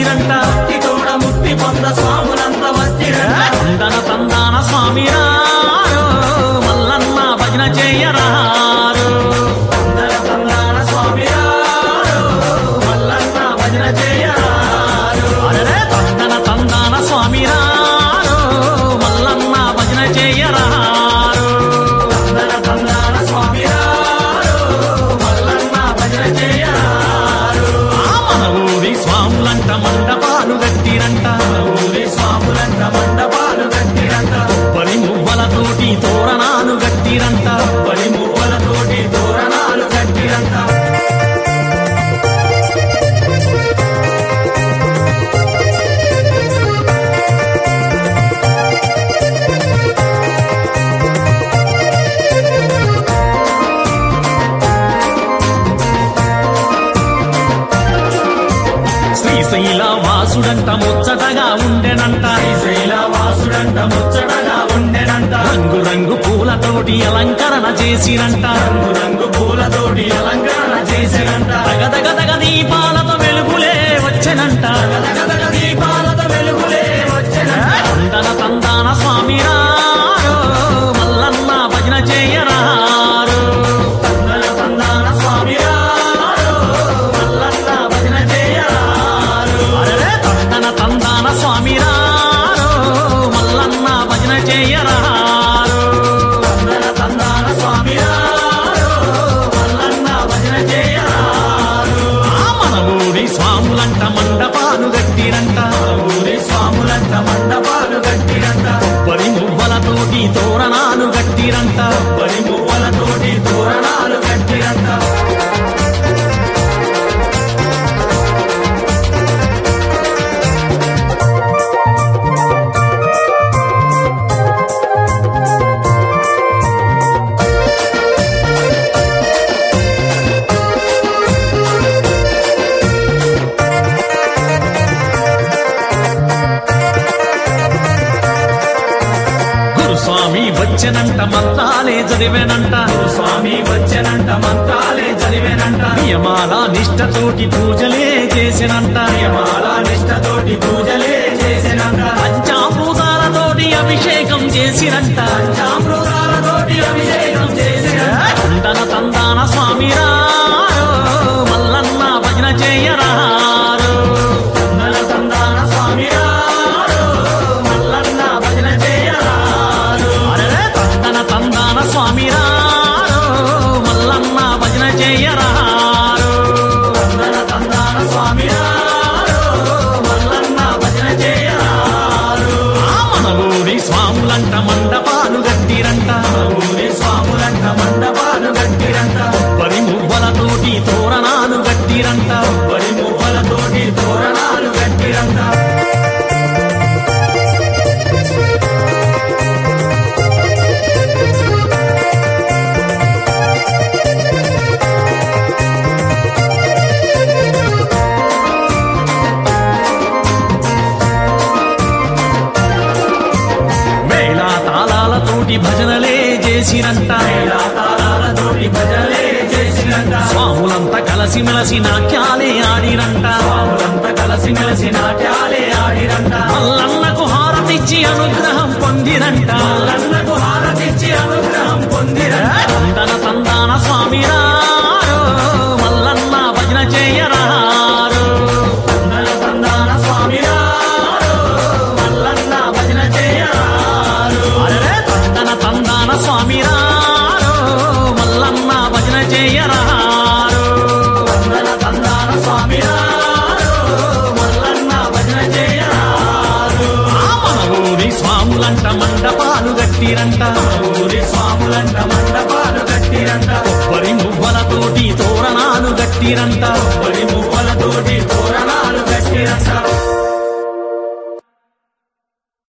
గట్టిరంట భక్తి తోడ ముక్తి పొంద స్వాములంత వస్తిరంట తందన తందాన స్వామి రారు మల్లన్న భజన చేయరారు తందన తందాన స్వామి రారు మల్లన్న భజన చేయరారు అరే తందన తందాన స్వామి రారు మల్లన్న భజన చేయరారు తందన తందాన స్వామి రారు మల్లన్న భజన చేయరారు ఆ మన ఊరి స్వాములంట మండపాలు గట్టిరంట ఊరి స్వాములంత మండపాలు గట్టిరంట కొబ్బరి మువ్వలతోటి తోరణాలు గట్టిరంట పడి మువ్వలతోటి తోరణాలు గట్టిరంట శ్రీశైల వాసుడంట ముచ్చటగా ఉండెనంట శ్రీశైల వాసుడంట ముచ్చటగా ఉండెనంట రంగు రంగు పూలతోటి అలంకరణ చేసిరంట రంగు రంగు పూలతోటి అలంకరణ చేసినంట తగదగదగ దీపాలతో వెలుగులే వచ్చెనంట గదగదగ దీపాలతో వెలుగులే వచ్చెనంట తందన తందాన స్వామి రారు మల్లన్న భజన చేయరారు తందన తందాన స్వామి రారు మల్లన్న భజన చేయరారు అరే తందన తందాన స్వామి రారు మల్లన్న భజన చేయరారు తందన తందాన స్వామి రారు మల్లన్న భజన చేయరారు ఆ మన ఊరి స్వాములంట మండపాలు గట్టిరంట ఊరి స్వాములంత మండపాలు గట్టిరంట కొబ్బరి మువ్వలతోటి తోరణాలు గట్టిరంట పడి మువ్వలతోటి తోరణాలు గట్టిరంట గురుస్వామి వచ్చెనంట మంత్రాలే చదివేనంట స్వామి వచ్చెనంట మంత్రాలే చదివేనంట నియమాల నిష్టతోటి పూజలే చేసినంట నియమాల నిష్టతోటి పూజలే చేసినంట పంచాభూతాలతోటి అభిషేకం చేసినంట పంచామృతాలతోటి అభిషేకం చేసినంట తందన తందాన స్వామి రారు మల్లన్న భజన చేయరారు తందన తందాన స్వామి రారు మల్లన్న భజన చేయరారు అరే తందన తందాన స్వామి రారు మల్లన్న భజన చేయరారు తందన తందాన స్వామి రారు మల్లన్న భజన చేయరారు ఆ మన ఊరి స్వాములంట మండపాలు గట్టిరంట ఊరి స్వాములంట మండపాలు గట్టిరంట కొబ్బరి మువ్వలతోటి తోరణాలు గట్టిరంట పడి మువ్వలతోటి తోరణాలు గట్టిరంట మేళా తాళాలతోటి భజనలే చేసిరంట తాళాలతోటి భజనలే చేసినంట స్వాములంతా కలసిమెలసి నాట్యాలే ఆడిరంట స్వాములంతా కలిసి మెలిసి నాట్యాలే ఆడిరంట మల్లన్నకు హారతిచ్చి అనుగ్రహం పొందిరంట మల్లన్నకు హారతిచ్చి అనుగ్రహం పొందిరంట తందన తందాన స్వామి రారు మల్లన్న భజన చేయరారు తందన తందాన స్వామి రారు మల్లన్న భజన చేయరారు అరే తందన తందాన స్వామి రారు మల్లన్న భజన చేయరారు తందన తందాన స్వామి రారు మల్లన్న భజన చేయరారు ఆ మన ఊరి స్వాములంట మండపాలు గట్టిరంట ఊరి స్వాములంట మండపాలు గట్టిరంట కొబ్బరి మువ్వలతోటి తోరణాలు గట్టిరంట పడి మువ్వలతోటి తోరణాలు గట్టిరంట